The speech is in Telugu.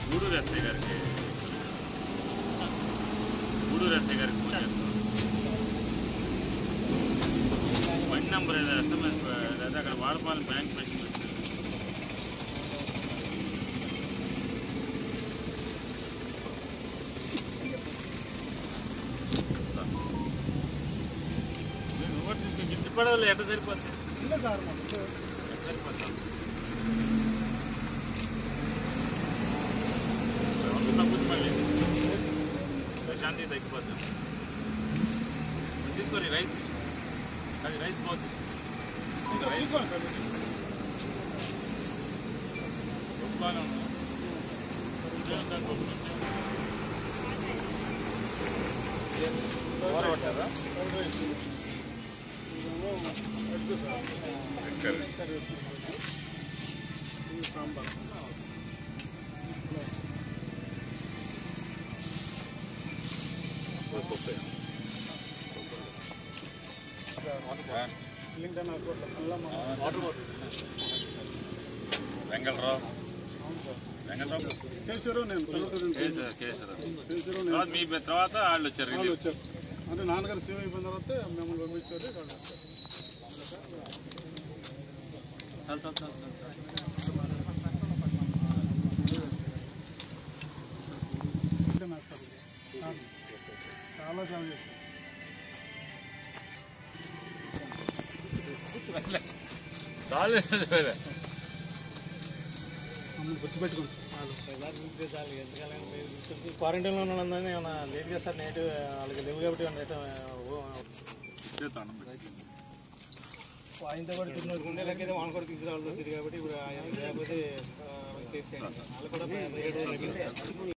గూడూరు ఎస్ఐ గారికి గూడూరు ఎస్ఐ గారికి ఫోన్ చేస్తాం బండి నెంబర్ ఏదో ఎస్ఎంఎస్ లేదా అక్కడ వాడపాలెం బ్యాంక్ పేషెంట్ వచ్చింది నేను ఓటు తీసుకొని గిట్టి పడవలే ఎట్ట సరిపోతుంది ఎట్ట సరిపోతాం రెండు తగ్గుతుంది మళ్ళీ శాంతి తగ్గిపోతాం తీసుకొని రైస్ తీసుకో అది రైస్ బాగా తీసుకో ఇది రైస్ బాగా ఉంది సాంబార్ లింక్డన్ అకౌంట్లో మళ్ళీ వెంగళరావు వెంగళరావు కేసీఆర్ నేను కలుగుతుంది కేసీఆర్ కేసీఆర్ కేసీఆర్ నేను తర్వాత మీ తర్వాత వాళ్ళు వచ్చారు వాళ్ళు వచ్చారు అంటే నాన్నగారు సీఎం అయిపోయిన తర్వాత మిమ్మల్ని పంపించారు వాళ్ళు వచ్చారు. చాలు చాలు చాలు చాలు చాలు లింక్డన్ హాస్పిటల్ చాలా చాలా చాలా చేశారు చాలు మమ్మల్ని గుర్తుపెట్టుకోండి చాలు క్వారంటైన్లో ఉన్నదని ఏమైనా లేట్ చేస్తారు నైట్ వాళ్ళకి లేవు కాబట్టి ఏమన్నా చేస్తాను ఆయనతో కూడా తిన్న గుండెలకి అయితే వాళ్ళని కూడా తీసుకురావాల్సి వచ్చింది కాబట్టి ఇప్పుడు ఆయన లేకపోతే సేఫ్ చేయాలి వాళ్ళు కూడా